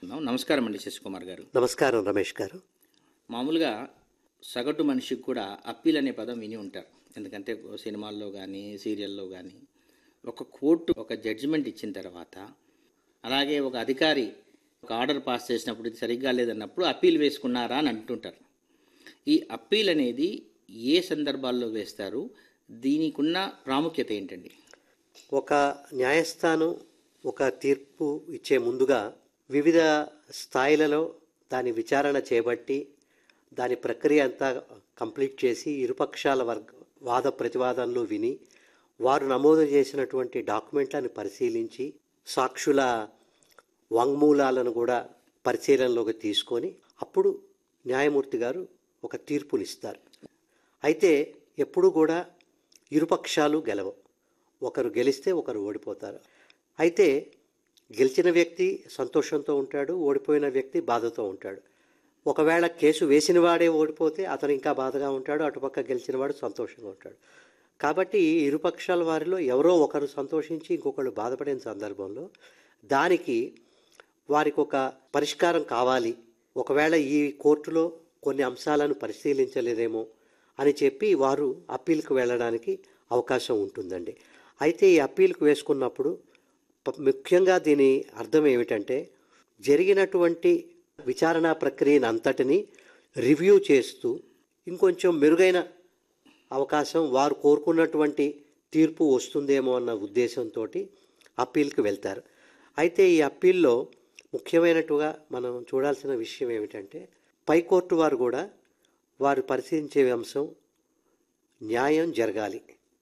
నమస్కారం అండి శశికుమార్ గారు నమస్కారం రమేష్ గారు మామూలుగా సగటు మనిషికి కూడా అప్పీల్ అనే పదం విని ఉంటారు ఎందుకంటే సినిమాల్లో కానీ సీరియల్లో కానీ ఒక కోర్టు ఒక జడ్జిమెంట్ ఇచ్చిన తర్వాత అలాగే ఒక అధికారి ఒక ఆర్డర్ పాస్ చేసినప్పుడు ఇది సరిగ్గా లేదన్నప్పుడు అప్పీల్ వేసుకున్నారా అని అంటుంటారు ఈ అప్పీల్ అనేది ఏ సందర్భాల్లో వేస్తారు దీనికి ఉన్న ప్రాముఖ్యత ఏంటండి ఒక న్యాయస్థానం ఒక తీర్పు ఇచ్చే ముందుగా వివిధ స్థాయిలలో దాని విచారణ చేపట్టి దాని ప్రక్రియ అంతా కంప్లీట్ చేసి ఇరుపక్షాల వర్గ వాద ప్రతివాదనలు విని వారు నమోదు చేసినటువంటి డాక్యుమెంట్లను పరిశీలించి సాక్షుల వాంగ్మూలాలను కూడా పరిశీలనలోకి తీసుకొని అప్పుడు న్యాయమూర్తి గారు ఒక తీర్పునిస్తారు అయితే ఎప్పుడు కూడా ఇరుపక్షాలు గెలవు ఒకరు గెలిస్తే ఒకరు ఓడిపోతారు అయితే గెలిచిన వ్యక్తి సంతోషంతో ఉంటాడు ఓడిపోయిన వ్యక్తి బాధతో ఉంటాడు ఒకవేళ కేసు వేసిన వాడే ఓడిపోతే అతను ఇంకా బాధగా ఉంటాడు అటుపక్క గెలిచిన వాడు సంతోషంగా ఉంటాడు కాబట్టి ఈ ఇరుపక్షాల వారిలో ఎవరో ఒకరు సంతోషించి ఇంకొకరు బాధపడిన సందర్భంలో దానికి వారికి ఒక పరిష్కారం కావాలి ఒకవేళ ఈ కోర్టులో కొన్ని అంశాలను పరిశీలించలేదేమో అని చెప్పి వారు అప్పీల్కి వెళ్ళడానికి అవకాశం ఉంటుందండి అయితే ఈ అప్పీల్కి వేసుకున్నప్పుడు ప- ముఖ్యంగా దీని అర్థం ఏమిటంటే జరిగినటువంటి విచారణ ప్రక్రియను అంతటిని రివ్యూ చేస్తూ ఇంకొంచెం మెరుగైన అవకాశం వారు కోరుకున్నటువంటి తీర్పు వస్తుందేమో అన్న ఉద్దేశంతో అప్పీల్కి వెళ్తారు అయితే ఈ అప్పీల్లో ముఖ్యమైనట్టుగా మనం చూడాల్సిన విషయం ఏమిటంటే పైకోర్టు వారు కూడా వారు పరిశీలించే అంశం న్యాయం జరగాలి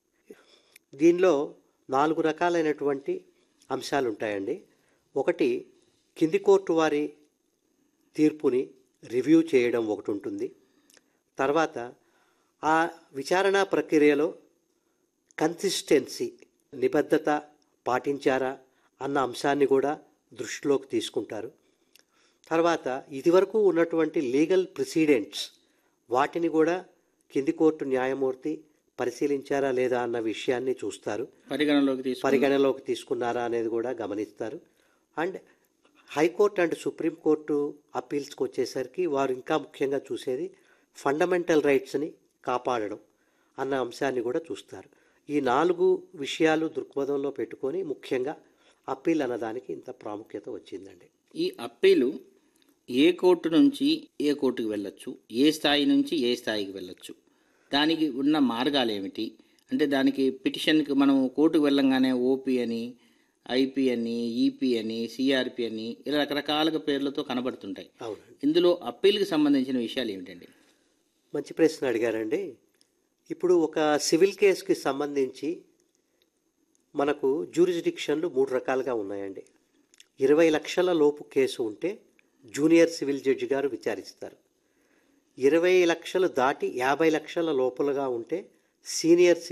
దీనిలో నాలుగు రకాలైనటువంటి అంశాలు ఉంటాయండి ఒకటి కింది కోర్టు వారి తీర్పుని రివ్యూ చేయడం ఒకటి ఉంటుంది తర్వాత ఆ విచారణ ప్రక్రియలో కన్సిస్టెన్సీ నిబద్ధత పాటించారా అన్న అంశాన్ని కూడా దృష్టిలోకి తీసుకుంటారు తర్వాత ఇదివరకు ఉన్నటువంటి లీగల్ ప్రిసిడెంట్స్ వాటిని కూడా కింది కోర్టు న్యాయమూర్తి పరిశీలించారా లేదా అన్న విషయాన్ని చూస్తారు పరిగణలోకి తీసుకు పరిగణలోకి తీసుకున్నారా అనేది కూడా గమనిస్తారు అండ్ హైకోర్టు అండ్ సుప్రీంకోర్టు అప్పీల్స్కి వచ్చేసరికి వారు ఇంకా ముఖ్యంగా చూసేది ఫండమెంటల్ రైట్స్ని కాపాడడం అన్న అంశాన్ని కూడా చూస్తారు ఈ నాలుగు విషయాలు దృక్పథంలో పెట్టుకొని ముఖ్యంగా అప్పీల్ అన్నదానికి ఇంత ప్రాముఖ్యత వచ్చిందండి ఈ అప్పీలు ఏ కోర్టు నుంచి ఏ కోర్టుకు వెళ్ళొచ్చు ఏ స్థాయి నుంచి ఏ స్థాయికి వెళ్ళొచ్చు దానికి ఉన్న మార్గాలు ఏమిటి అంటే దానికి పిటిషన్కి మనం కోర్టుకు వెళ్ళంగానే ఓపీ అని ఐపీ అని ఈపీ అని సిఆర్పి అని ఇలా రకరకాలుగా పేర్లతో కనబడుతుంటాయి అవునండి ఇందులో అప్పీల్కి సంబంధించిన విషయాలు ఏమిటండి మంచి ప్రశ్న అడిగారండి ఇప్పుడు ఒక సివిల్ కేసుకి సంబంధించి మనకు జ్యూరిస్డిక్షన్లు మూడు రకాలుగా ఉన్నాయండి ఇరవై లక్షల లోపు కేసు ఉంటే జూనియర్ సివిల్ జడ్జి గారు విచారిస్తారు ఇరవై లక్షలు దాటి యాభై లక్షల లోపలగా ఉంటే సీనియర్